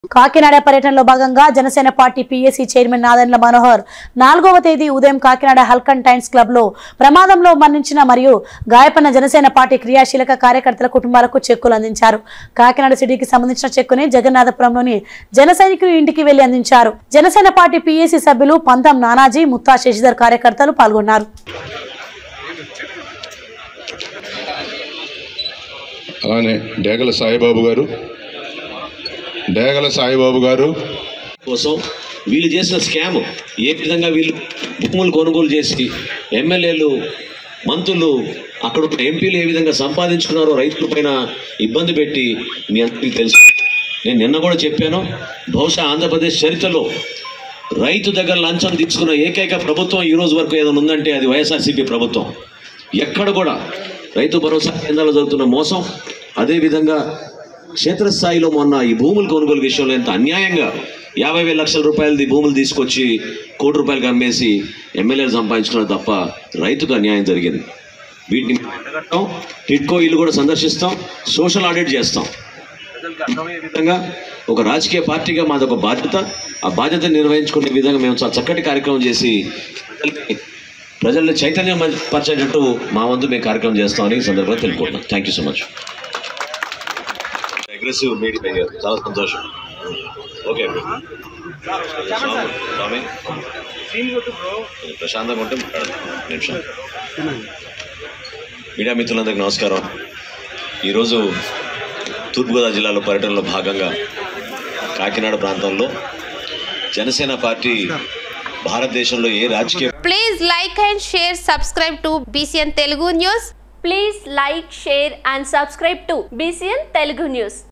కాకినాడ పర్యటనలో భాగంగా Janasena party PAC chairman Nadendla Manohar నాలుగవ తేదీ ఉదయం కాకినాడ హల్కన్ టైమ్స్ క్లబ్ లో ప్రమాదంలో మరణించిన మరియు గాయపడిన జనసేన పార్టీ క్రియాశీలక కార్యకర్తల కుటుంబాలకు చెక్కులు అందించారు కాకినాడ సిటీకి సంబంధించిన చెక్కుని జగన్నాథపురంలోని జన సైనికులు ఇంటికి వెళ్లి అందించారు జనసేన పార్టీ పీఏసీ సభ్యులు పంతం నానాజీ ముత్తా శశిధర్ కార్యకర్తలు పాల్గొన్నారు అలానే డేగల సాయిబాబు గారు డేగల సాయిబాబు గారు కోసం వీళ్ళు చేసిన స్కామ్ ఏ విధంగా వీళ్ళు భూములు కొనుగోలు చేసి ఎమ్మెల్యేలు మంత్రులు అక్కడ ఉన్న ఎంపీలు ఏ విధంగా సంపాదించుకున్నారో రైతుల పైన ఇబ్బంది పెట్టి మీ అందరికీ తెలుసు నేను నిన్న కూడా చెప్పాను బహుశా ఆంధ్రప్రదేశ్ చరిత్రలో రైతు దగ్గర లంచం తీసుకున్న ఏకైక ప్రభుత్వం ఈ రోజు వరకు ఏదైనా ఉందంటే అది వైఎస్ఆర్సీపీ ప్రభుత్వం ఎక్కడ కూడా రైతు భరోసా కేంద్రాలు జరుగుతున్న మోసం అదేవిధంగా క్షేత్రస్థాయిలో మొన్న ఈ భూముల కొనుగోలు విషయంలో ఎంత అన్యాయంగా యాభై వేల లక్షల రూపాయలది భూములు తీసుకొచ్చి కోటి రూపాయలకు అమ్మేసి ఎమ్మెల్యేలు సంపాదించుకున్నారు తప్ప రైతుకు అన్యాయం జరిగింది వీటిని ఎండగట్టాం టిడ్కో ఇల్లు కూడా సందర్శిస్తాం సోషల్ ఆడిట్ చేస్తాం ప్రజలకు అర్థమయ్యే విధంగా ఒక రాజకీయ పార్టీగా మాది ఒక బాధ్యత ఆ బాధ్యత నిర్వహించుకునే విధంగా మేము చాలా చక్కటి కార్యక్రమం చేసి ప్రజల్ని ప్రజల్ని చైతన్యం పరిచేటట్టు మా వంతు మేము కార్యక్రమం చేస్తామని ఈ సందర్భంగా తెలుపుకుంటున్నాం thank you so much aggressive meeting అయ్యారు చాలా సంతోషం ఓకే స్వామి ప్రశాంతంగా ఉంటే మాట్లాడదాం. నిమిషం మీడియా మిత్రులందరికీ నమస్కారం ఈరోజు తూర్పుగోదావరి జిల్లాలో పర్యటనలో భాగంగా కాకినాడ ప్రాంతంలో జనసేన పార్టీ భారతదేశంలో ఏ రాజకీయ Please like and share, subscribe to BCN Telugu News. Please like, share and subscribe to BCN Telugu News.